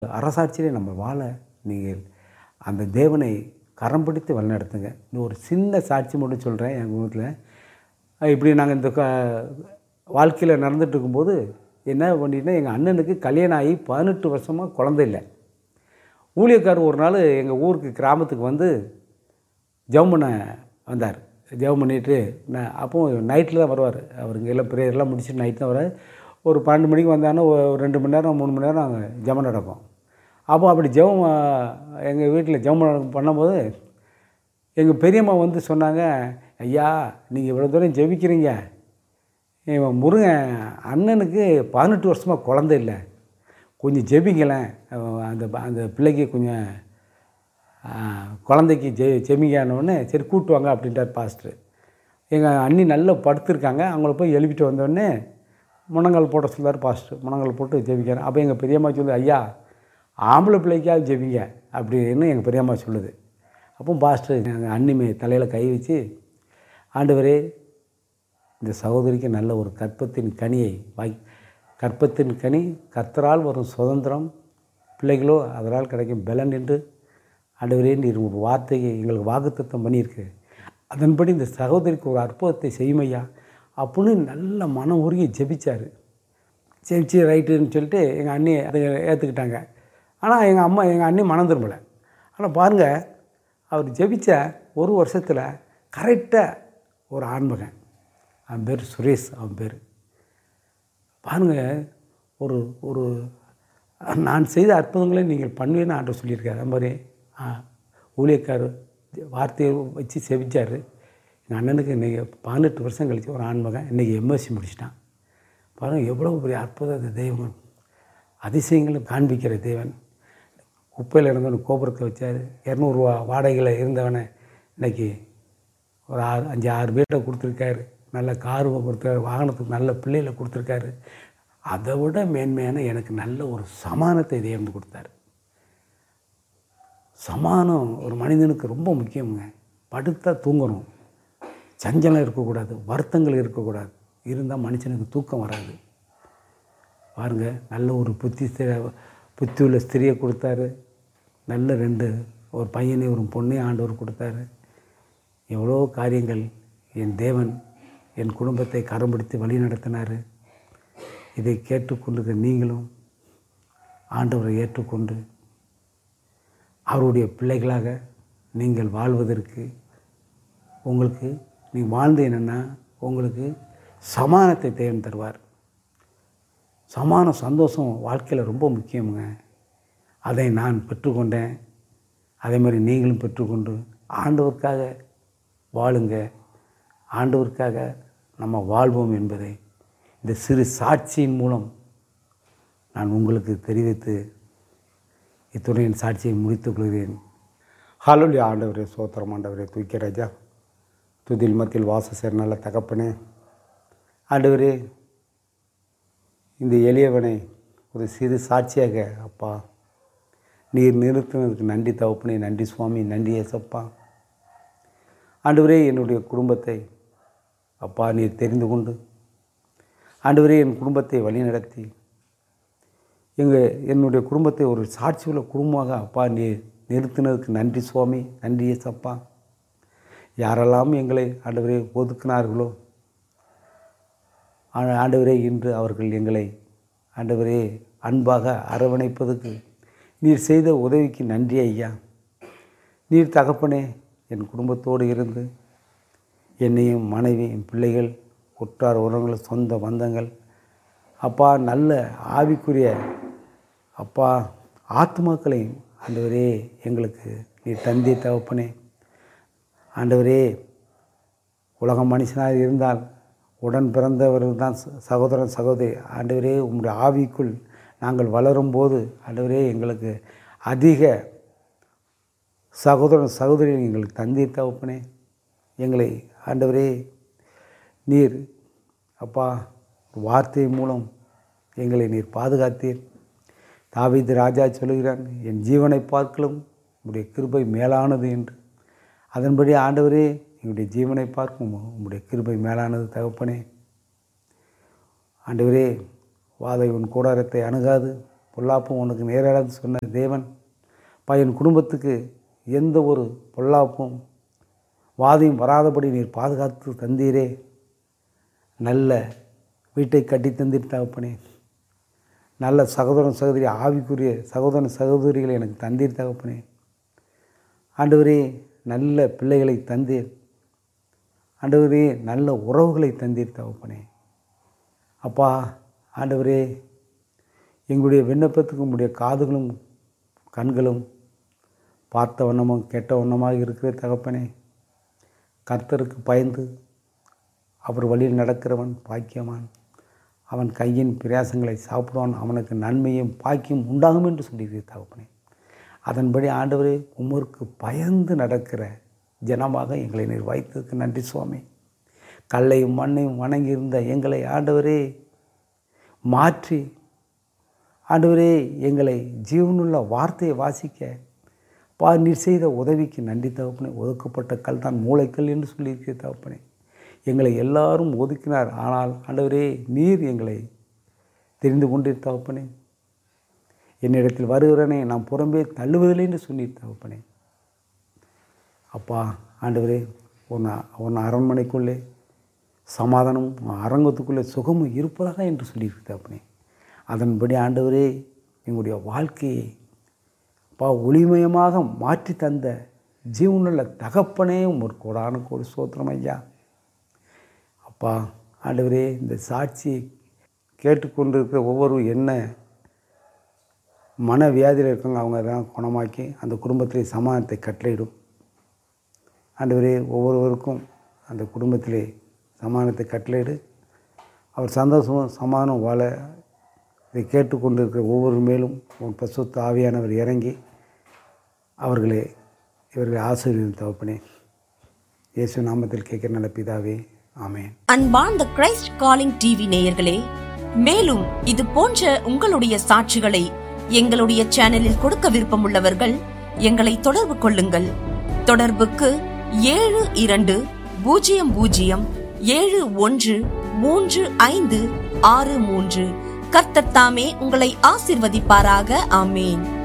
அரசாட்சியிலே நம்ம வாழ நீங்கள் அந்த தேவனை கரம் பிடித்து வழிநடத்துங்க இன்னும் ஒரு சின்ன சாட்சி மட்டும் சொல்கிறேன் எங்கள் வீட்டில் இப்படி நாங்கள் இந்த க வாழ்க்கையில் நடந்துட்டு இருக்கும்போது என்ன பண்ணிட்டேன் எங்கள் அண்ணனுக்கு கல்யாணம் ஆகி பதினெட்டு வருஷமாக குழந்தை இல்லை ஊழியக்காரர் ஒரு நாள் எங்கள் ஊருக்கு கிராமத்துக்கு வந்து ஜெபம் பண்ண வந்தார் ஜெபம் பண்ணிட்டு நான் அப்போ நைட்டில் தான் வருவார் அவருக்கு எல்லாம் ப்ரேயர்லாம் முடிச்சுட்டு நைட் தான் வரார் ஒரு பன்னெண்டு மணிக்கு வந்தாங்கன்னா ஒரு ரெண்டு மணி நேரம் மூணு மணி நேரம் அங்கே ஜெபம் நடக்கும் அப்போ அப்படி ஜெபம் எங்கள் வீட்டில் ஜெபம் நடக்கும் பண்ணும்போது எங்கள் பெரியம்மா வந்து சொன்னாங்க ஐயா நீங்கள் இவ்வளோ தூரம் ஜெபிக்கிறீங்க இவன் முருகன் அண்ணனுக்கு பதினெட்டு வருஷமாக குழந்தை இல்லை கொஞ்சம் ஜெபிங்களேன் அவன் அந்த அந்த பிள்ளைக்கு கொஞ்சம் ஆ, குழந்தைக்கு ஜெ ஜெமிக்கானோடனே சரி கூட்டு வாங்க அப்படின்ட்டார் பாஸ்டர் எங்கள் அண்ணி நல்லா படுத்திருக்காங்க அவங்கள போய் எழுப்பிட்டு வந்தோடனே முனங்கால் போட சொல்லார் பாஸ்டர் முனங்கால் போட்டு ஜெபிக்கிறேன் அப்போ எங்கள் பெரியம்மா சொல்லுது ஐயா ஆம்பளை பிள்ளைக்காவது ஜெபிங்க அப்படின்னு எங்கள் பெரியம்மா சொல்லுது அப்போ பாஸ்டர் எங்கள் அண்ணி மே தலையில் கை வச்சு ஆண்டவரே இந்த சகோதரிக்கு நல்ல ஒரு கற்பத்தின் கனியை வாய் கற்பத்தின் கனி கர்த்தரால் வரும் சுதந்திரம் பிள்ளைகளோ அதனால் கிடைக்கும் பலன் என்று ஆண்டவரே நீர் ஒரு வார்த்தையை எங்களுக்கு வாக்குத்தத்தம் பண்ணியிருக்கு அதன்படி இந்த சகோதரிக்கு ஒரு அற்புதத்தை செய்யுமையா அப்படின்னு நல்ல மனம் உருகி ஜெபிச்சார் ஜெபிச்சு ரைட்டுன்னு சொல்லிட்டு எங்கள் அண்ணி அதை ஏற்றுக்கிட்டாங்க ஆனால் எங்கள் அம்மா எங்கள் அண்ணி மனம் திரும்பலை ஆனால் பாருங்கள் அவர் ஜெபிச்ச ஒரு வருஷத்தில் கரெக்டாக ஒரு ஆண்மகன் அவன் பேர் சுரேஷ் அவன் பேர் பாருங்கள் ஒரு ஒரு நான் செய்த அற்புதங்களை நீங்கள் பண்ணுவேன்னு ஆண்டவர் சொல்லியிருக்காரு அது மாதிரி ஆ, ஊழியக்காரர் வார்த்தையை வச்சு செவிச்சார் எங்கள் அண்ணனுக்கு இன்றைக்கி பதினெட்டு வருஷம் கழிச்சு ஒரு ஆண்மகன் இன்றைக்கி எம்எஸ்சி முடிச்சிட்டான் பாருங்கள் எவ்வளோ பெரிய அற்புத தெய்வம் அதிசயங்களை காண்பிக்கிற தேவன் குப்பையில் இருந்தவன் கோபுரத்தை வச்சார் இரநூறுவா வாடகையில் இருந்தவனை இன்னைக்கு ஒரு ஆறு அஞ்சு ஆறு வீட்டை கொடுத்துருக்காரு நல்ல கார் கொடுத்தாரு வாகனத்துக்கு நல்ல பிள்ளைகளை கொடுத்துருக்காரு அதை விட மேன்மையான எனக்கு நல்ல ஒரு சமானத்தை தேர்ந்து கொடுத்தாரு சமானம் ஒரு மனிதனுக்கு ரொம்ப முக்கியங்க படுத்தா தூங்கணும் சஞ்சலம் இருக்கக்கூடாது வருத்தங்கள் இருக்கக்கூடாது இருந்தால் மனுஷனுக்கு தூக்கம் வராது பாருங்கள் நல்ல ஒரு புத்தி ஸ்திர- புத்தி உள்ள ஸ்திரியை கொடுத்தாரு நல்ல ரெண்டு ஒரு பையனை ஒரு பொண்ணையும் ஆண்டவர் கொடுத்தாரு எவ்வளோ காரியங்கள் என் தேவன் என் குடும்பத்தை கரம் பிடித்து வழி நடத்தினார் இதை கேட்டுக்கொண்டிருக்க நீங்களும் ஆண்டவரை ஏற்றுக்கொண்டு அவருடைய பிள்ளைகளாக நீங்கள் வாழ்வதற்கு உங்களுக்கு நீ வாழ்ந்து என்னென்னா உங்களுக்கு சமானத்தை தேவன் தருவார் சமான சந்தோஷம் வாழ்க்கையில் ரொம்ப முக்கியமுங்க அதை நான் பெற்றுக்கொண்டேன் அதே மாதிரி நீங்களும் பெற்றுக்கொண்டு ஆண்டவருக்காக வாழுங்க ஆண்டவருக்காக நம்ம வாழ்வோம் என்பதை இந்த சிறு சாட்சியின் மூலம் நான் உங்களுக்கு தெரிவித்து இத்துடன் என் சாட்சியை முடித்துக் கொள்கிறேன் ஹாலோலி ஆண்டவரே சோத்திரம் ஆண்டவரே தூக்கி ராஜா துதில் மத்தியில் வாச சேர் நல்ல தகப்பனே ஆண்டவரே இந்த எளியவனை ஒரு சிறு சாட்சியாக அப்பா நீர் நிறுத்தினதுக்கு நன்றி தகப்பனே நன்றி சுவாமி நன்றி ஏசப்பா ஆண்டவரே என்னுடைய குடும்பத்தை அப்பா நீர் தெரிந்து கொண்டு ஆண்டவரே என் குடும்பத்தை வழிநடத்தி எங்கள் என்னுடைய குடும்பத்தை ஒரு சாட்சி உள்ள குடும்பமாக அப்பா நீ நிறுத்தினதுக்கு நன்றி சுவாமி நன்றி ஏசப்பா யாரெல்லாம் எங்களை ஆண்டவரே ஒதுக்கினார்களோ ஆ- ஆண்டவரே இன்று அவர்கள் எங்களை ஆண்டவரே அன்பாக அரவணைப்பதற்கு நீர் செய்த உதவிக்கு நன்றி ஐயா நீர் தகப்பனே என் குடும்பத்தோடு இருந்து என்னையும் மனைவி என் பிள்ளைகள் உற்றார் உறவுகள் சொந்த பந்தங்கள் அப்பா நல்ல ஆவிக்குரிய அப்பா ஆத்மாக்களை ஆண்டவரே எங்களுக்கு நீ தந்தை தகப்பனே ஆண்டவரே உலக மனுஷனாக இருந்தால் உடன் பிறந்தவர்கள் தான் ச- சகோதரன் சகோதரி ஆண்டவரே உம்முடைய ஆவிக்குள் நாங்கள் வளரும்போது ஆண்டவரே எங்களுக்கு அதிக சகோதரன் சகோதரி எங்களுக்கு தந்தீர் தகப்பனே எங்களை ஆண்டவரே நீர் அப்பா வார்த்தை மூலம் எங்களை நீர் பாதுகாத்தீர் தாவீது ராஜா சொல்லுகிறான் என் ஜீவனை பார்க்கலும் உம்முடைய கிருபை மேலானது என்று அதன்படி ஆண்டவரே எங்களுடைய ஜீவனை பார்க்கும் உம்முடைய கிருபை மேலானது தகப்பனே ஆண்டவரே வாதை உன் கூடாரத்தை அணுகாது பொல்லாப்பும் உனக்கு நேரிடாது சொன்ன தேவன் பா என் குடும்பத்துக்கு எந்த ஒரு பொல்லாப்பும் வாதையும் வராதபடி நீர் பாதுகாத்து தந்தீரே நல்ல வீட்டை கட்டி தந்தீர் தகப்பனே நல்ல சகோதரன் சகோதரி ஆவிக்குரிய சகோதரன் சகோதரிகளை எனக்கு தந்தீர் தகப்பனே ஆண்டவரே நல்ல பிள்ளைகளை தந்தீர் ஆண்டவரே நல்ல உறவுகளை தந்தீர் தகப்பனே அப்பா ஆண்டவரே எங்களுடைய விண்ணப்பத்துக்கு உங்களுடைய காதுகளும் கண்களும் பார்த்த வண்ணமும் கெட்ட வண்ணமாக இருக்கிற தகப்பனே கர்த்தருக்கு பயந்து அவர் வழியில் நடக்கிறவன் பாக்கியவான் அவன் கையின் பிரயாசங்களை சாப்பிடுவான் அவனுக்கு நன்மையும் பாக்கியம் உண்டாகும் என்று சொல்லியிருக்கிற தகப்பனே அதன்படி ஆண்டவரே உமருக்கு பயந்து நடக்கிற ஜனமாக எங்களை நீர் வைத்ததுக்கு நன்றி சுவாமி கல்லையும் மண்ணையும் வணங்கியிருந்த எங்களை ஆண்டவரே மாற்றி ஆண்டவரே எங்களை ஜீவனுள்ள வார்த்தையை வாசிக்க பா நீர் செய்த உதவிக்கு நன்றி தகப்பனே ஒதுக்கப்பட்ட கல் தான் மூளைக்கல் என்று சொல்லியிருக்கிற தகப்பனே எங்களை எல்லாரும் ஒதுக்கினார் ஆனால் ஆண்டவரே நீர் எங்களை தெரிந்து கொண்டீர் தகப்பனே என்னிடத்தில் வருகிறனே நான் புறம்பே தள்ளுவதில்லை என்று சொன்னீர் தகப்பனே அப்பா ஆண்டவரே உன் உன் அரண்மனைக்குள்ளே சமாதானமும் அரங்கத்துக்குள்ளே சுகமும் இருப்பதாக என்று சொல்லியிருக்கு தகப்பனே அதன்படி ஆண்டவரே எங்களுடைய வாழ்க்கையை பா ஒளிமயமாக மாற்றி தந்த ஜீவனுள்ள தகப்பனே ஒரு கோடான கோடி சோத்திரம் ஐயா அப்பா ஆண்டவரே இந்த சாட்சியை கேட்டுக்கொண்டிருக்கிற ஒவ்வொரு என்ன மன வியாதியில் இருக்காங்க அவங்க தான் குணமாக்கி அந்த குடும்பத்திலே சமாதானத்தை கட்டளையிடும் ஆண்டவரே ஒவ்வொருவருக்கும் அந்த குடும்பத்திலே சமாதானத்தை கட்டளையிடு அவர் சந்தோஷமும் சமாதானம் வாழ இதை கேட்டுக்கொண்டிருக்கிற ஒவ்வொரு மேலும் உன் பசுத்த ஆவியானவர் இறங்கி அவர்களே இவர்களை ஆசிரியர் தகப்பனே இயேசு நாமத்தில் கேட்கிற நல்ல பிதாவே ஆமேன் அன்பார்ந்த கிரைஸ்ட் காலிங் டிவி நேயர்களே மேலும் இது போன்ற உங்களுடைய சாட்சிகளை எங்களுடைய சேனலில் கொடுக்க விருப்பமுள்ளவர்கள் எங்களை தொடர்பு கொள்ளுங்கள் தொடர்புக்கு ஏழு இரண்டு பூஜ்ஜியம் பூஜ்ஜியம் ஏழு ஒன்று மூன்று ஐந்து ஆறு மூன்று கர்த்தர் தாமே உங்களை ஆசிர்வதிப்பாராக ஆமேன்